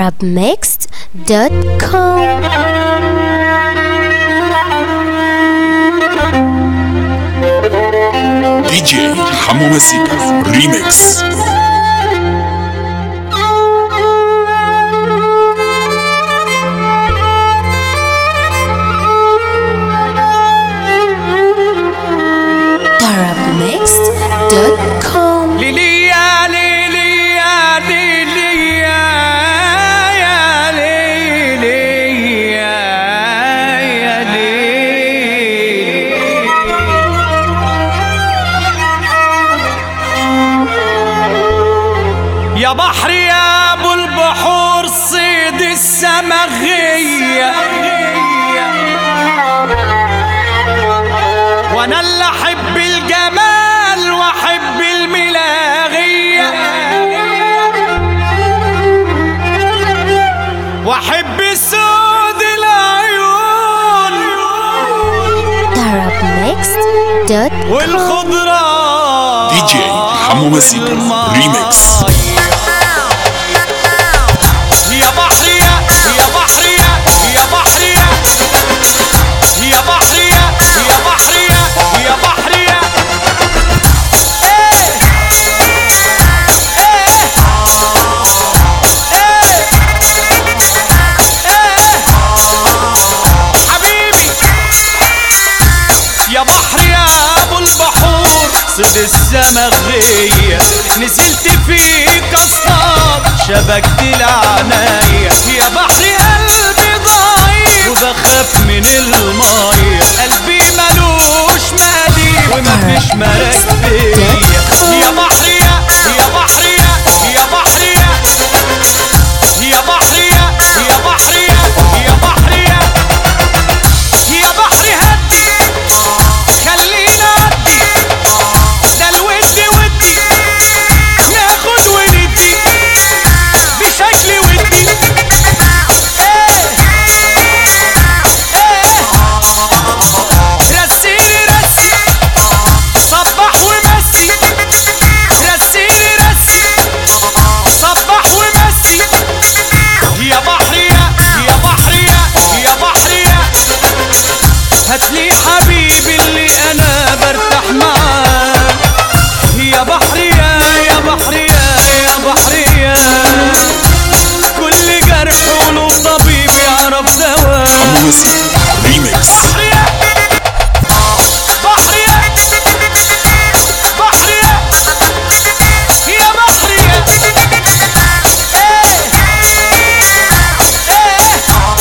arabmixed.com دي جي حمو مزيكا ريميكس arabmixed.com ليليا ليليا ليليا يا ليليا يا ليلي يا بحر يا ابو البحور صيد السمغية وانا اللي احب الجمال واحب الملاغية واحب سود العيون arabmixed.com والخضرة دي جي حمو مزيكا ريميكس يا بحرية يا بحرية يا بحرية يا بحرية يا بحرية يا بحرية إيه إيه إيه إيه حبيبي يا بحر يا ابو البحور صيد السمغية نزلت فيك اصطاد شبكت العناية يا بحر قلبي ضعيف وبخاف من الماية قلبي ملوش مالي ومفيش مراك فيا يا بحر يا يا بحر يا يا بحر يا يا بحر يا يا بحر يا يا بحر يا يا بحر هدي خلينا عدي ده الود ودي ناخد وندي بشكل ودي ايه ايه رسيني رسي صبح ومسي رسيني رسي صبح ومسي يا بحرية يا بحرية يا بحرية هاتلي حبيبي اللي انا برتاح معاه يا بحرية يا بحرية يا بحرية كل جرح وله طبيب يعرف دواء حمو مزيكا ريميكس بحرية بحرية بحرية يا بحرية ايه ايه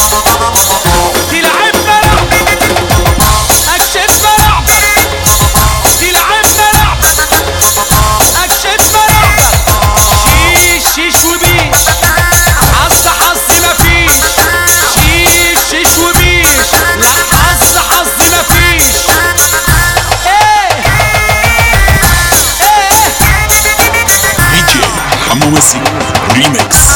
تلعب ملعب اكشف ملعب تلعب ملعب اكشف ملعب شيش شيش وبيش حظ حظ مفيش شيش شيش وبيش لا حظ حظ مفيش ايه ايه دي جي حمو مزيكا ريميكس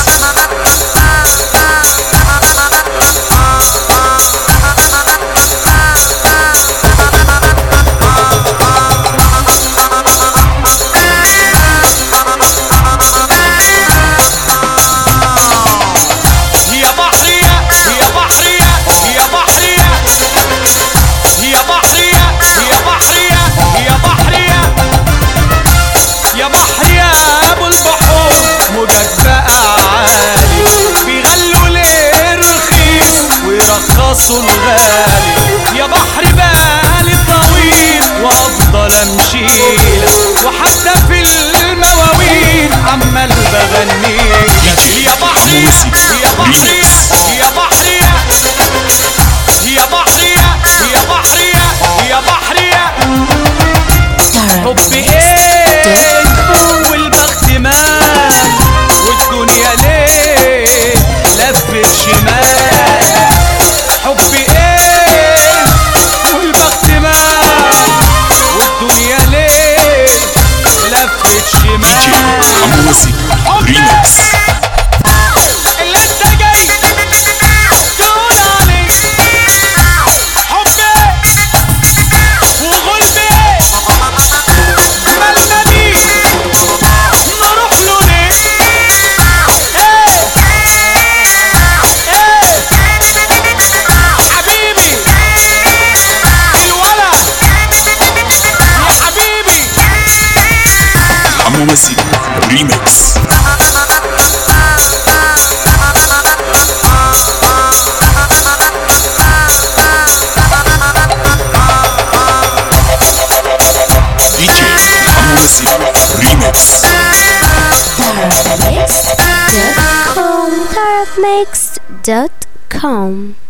يا بحرية يا بحرية يا بحرية يا بحرية يا بحرية يا بحرية يا بحر يا ابو البحور موجك بقى عالي بيغلوا ليه رخيص ويرخصوا الغالي يا بحر بالي طويل وافضل امشيلك وحتى في المواويل عمال بغنيلك DJ يا بحرية يا بحرية يا بحرية يا بحرية يا بحرية يا بحرية حبي ايه والبخت مال والدنيا ليه لفت شمال حبي ايه حمو مزيكا ريميكس دي جي حمو مزيكا ريميكس Tarabmixed.com Tarabmixed.com